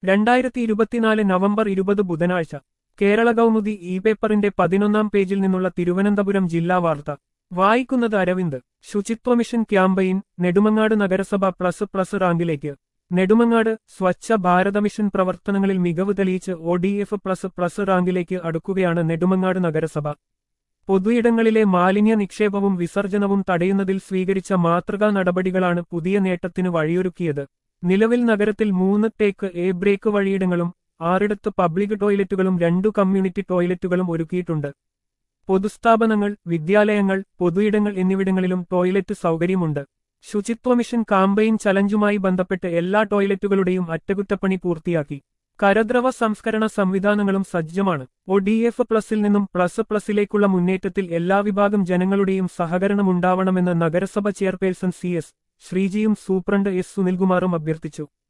രണ്ടായിരത്തി ഇരുപത്തിനാല് നവംബർ ഇരുപത് ബുധനാഴ്ച കേരള കൗമുദി ഇ പേപ്പറിന്റെ പതിനൊന്നാം പേജിൽ നിന്നുള്ള തിരുവനന്തപുരം ജില്ലാ വാർത്ത വായിക്കുന്നത് അരവിന്ദ് ശുചിത്വ മിഷൻ ക്യാമ്പയിൻ നെടുമങ്ങാട് നഗരസഭ പ്ലസ് പ്ലസ് റാങ്കിലേക്ക് നെടുമങ്ങാട് സ്വച്ഛ ഭാരത മിഷൻ പ്രവർത്തനങ്ങളിൽ മികവ് തെളിയിച്ച് O D F plus plus റാങ്കിലേക്ക് അടുക്കുകയാണ് നെടുമങ്ങാട് നഗരസഭ പൊതുയിടങ്ങളിലെ മാലിന്യ നിക്ഷേപവും വിസർജനവും തടയുന്നതിൽ സ്വീകരിച്ച മാതൃകാ നടപടികളാണ് പുതിയ നേട്ടത്തിന് വഴിയൊരുക്കിയത് നിലവിൽ നഗരത്തിൽ മൂന്ന് ടേക്ക് എ ബ്രേക്ക് വഴിയിടങ്ങളും ആറിടത്ത് പബ്ലിക് ടോയ്ലറ്റുകളും രണ്ടു കമ്മ്യൂണിറ്റി ടോയ്ലറ്റുകളും ഒരുക്കിയിട്ടുണ്ട് പൊതുസ്ഥാപനങ്ങൾ വിദ്യാലയങ്ങൾ പൊതുയിടങ്ങൾ എന്നിവിടങ്ങളിലും ടോയ്ലറ്റ് സൗകര്യമുണ്ട് ശുചിത്വ മിഷൻ കാമ്പയിൻ ചലഞ്ചുമായി ബന്ധപ്പെട്ട് എല്ലാ ടോയ്ലറ്റുകളുടെയും അറ്റകുറ്റപ്പണി പൂർത്തിയാക്കി കരദ്രവ സംസ്കരണ സംവിധാനങ്ങളും സജ്ജമാണ് ഒ ഡി എഫ് പ്ലസിൽ നിന്നും പ്ലസ് പ്ലസിലേക്കുള്ള മുന്നേറ്റത്തിൽ എല്ലാ വിഭാഗം ജനങ്ങളുടെയും സഹകരണമുണ്ടാവണമെന്ന് നഗരസഭ ചെയർപേഴ്സൺ സി എസ് ശ്രീജിയും സൂപ്രണ്ട് എസ് സുനിൽകുമാറും അഭ്യർത്ഥിച്ചു